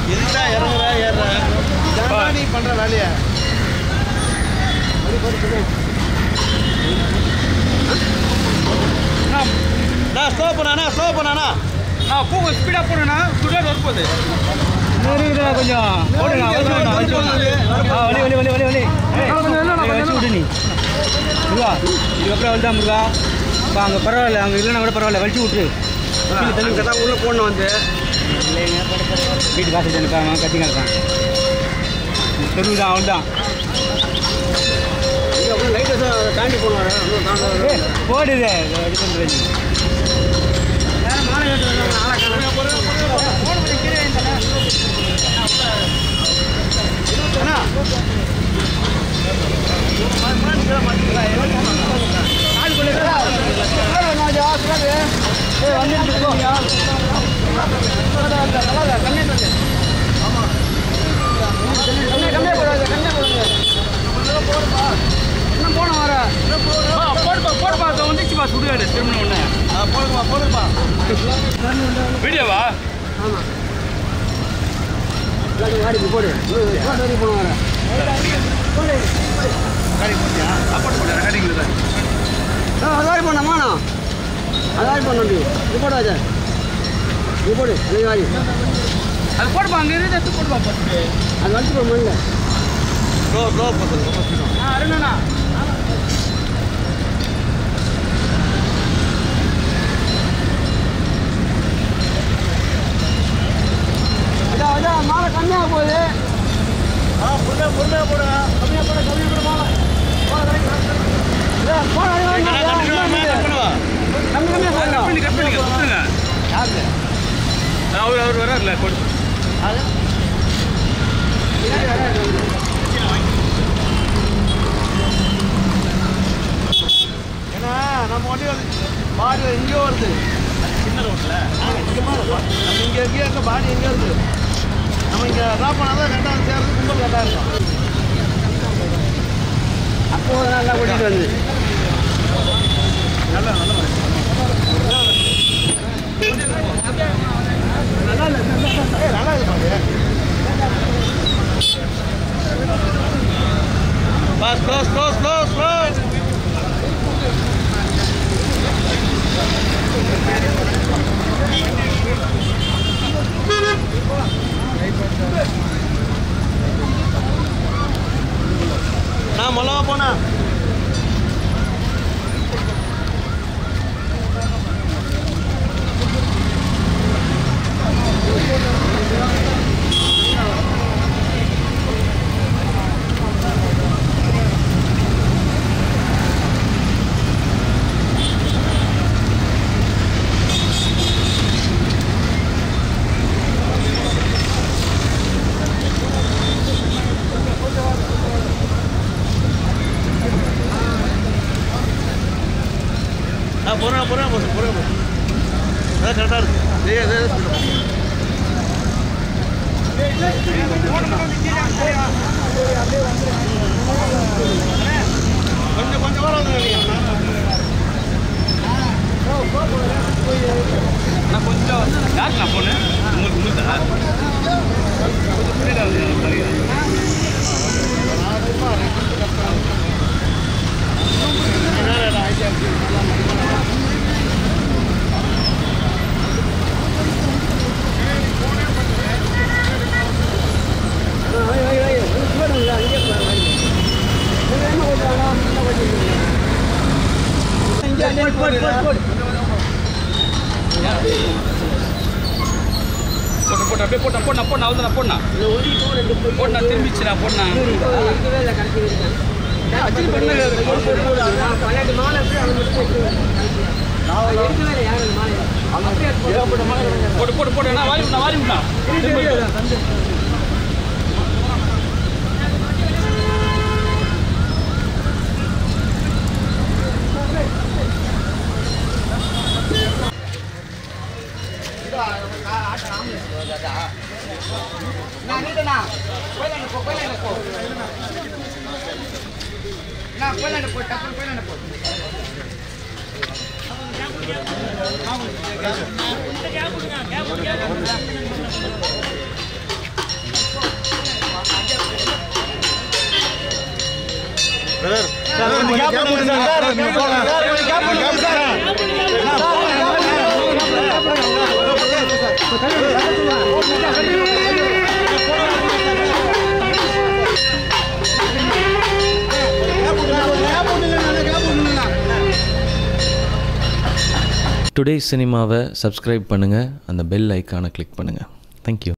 இருந்தா இறங்குறா ஏறுறா ஏன்டா நீ பண்ற வேலையை நான் ஸ்லோ பண்ணானா ஸ்லோ பண்ணானா நான் பூ ஸ்பீடாக போனேன்னா சுடர் வரப்போகுது கொஞ்சம் ஓடுங்க அவசரம் வச்சு ஆ வலி வலி வலி வலி வலி ஏய், ஏய், வச்சு விடு நீ முருகா இதுக்கப்புறம் வலிதான் முருகா இப்போ அங்கே பரவாயில்ல அங்கே இல்லைன்னா கூட பரவாயில்ல வலிச்சு விட்டுரு கீழே தள்ளி விடு. தான் உள்ள போடணும் வந்து வீட்டு காசு இருக்காங்க கத்திங்க இருக்கான் தெருவு தான் அவள் தான் லைட்டை தாண்டி போனாரு ஏய், போடுது இது பண்ணுறது போடுப்பா போடுப்பா அதை வந்துச்சுப்பா சுடுகாடு திரும்ப ஒன்று போடுங்கப்பா போடுங்கப்பா வீடியோவா கடைக்கு போட்டியா அப்போட்டு போட்டு கடைக்கு அதாரி பண்ணாமா அதாரி பண்ண இது போட வச்சா இது போடு எனக்கு வாரி அது போடுப்பா அங்கே இருந்து எடுத்து போடுப்பா ஃபஸ்ட்டு அது வச்சு போட முடியல ஸ்லோ ஸ்லோ பண்ணுறது ஆ அருணண்ணா அதான் அதான் மாலை கம்மியாக போகுது ஆ பொறுமையாக பொறுமையாக போடு கம்மியாக போடு கம்மியாக போடு மாலை கம்மி கம்மியாக கட் போடுங்க பண்ணி கட் பண்ணி கொடுத்துருங்க யாருக்கு அவர் அவர் வராருல கொடு ஏன்னா நம்ம வண்டி வந்து பாடி எங்கேயோ வருது சின்ன ரோட்டில் இங்கே நம்ம இங்கே எங்கேயோ இருக்க பாடி எங்கேயோ வருது நம்ம இங்கே ட்ராப் பண்ணால் தான் கரெக்டாக சேர்றது கும்பல் கரெக்டாக இருக்கும் அப்போ நல்லா ஓட்டிட்டு வந்து நல்லா நல்லா நல்லா இல்லை ஏய், நல்லா இருக்கு பாரு ஸ்லோ ஸ்லோ ஸ்லோ ஸ்லோ நான் மொல்லவா போனா ஆ போகிறேன் போகிறேன் போகிறேன் போகிறேன் அதான் கரெக்டாக இருக்கு இதே இதே ஸ்பீடாக கொஞ்சம் கொஞ்சம் வர நான் கொஞ்சம் யாருக்கு நான் போனேன் உங்களுக்கு உங்களுக்கு கொஞ்சம் பின்னாடி வந்து சரியா போட்டு போட்டு அப்படியே போட்டேன் போட்டேன் போட்டேன் அவ்வளோ நான் போட்டேன் போட்டேன் திரும்பிச்சு நான் போட்டேன் அச்சடி போட்டு போட்டு போட்டு நான் வாரி விட்டேன் வாரி விட்டேன் கொஞ்சம் கேப் விடுங்க சார். சார், கொஞ்சம் போலாம். சார், கொஞ்சம் கேப் விடுங்க சார். டுடே சினிமாவை சப்ஸ்கிரைப் பண்ணுங்கள் அந்த பெல் ஐக்கானை கிளிக் பண்ணுங்கள் தேங்க்யூ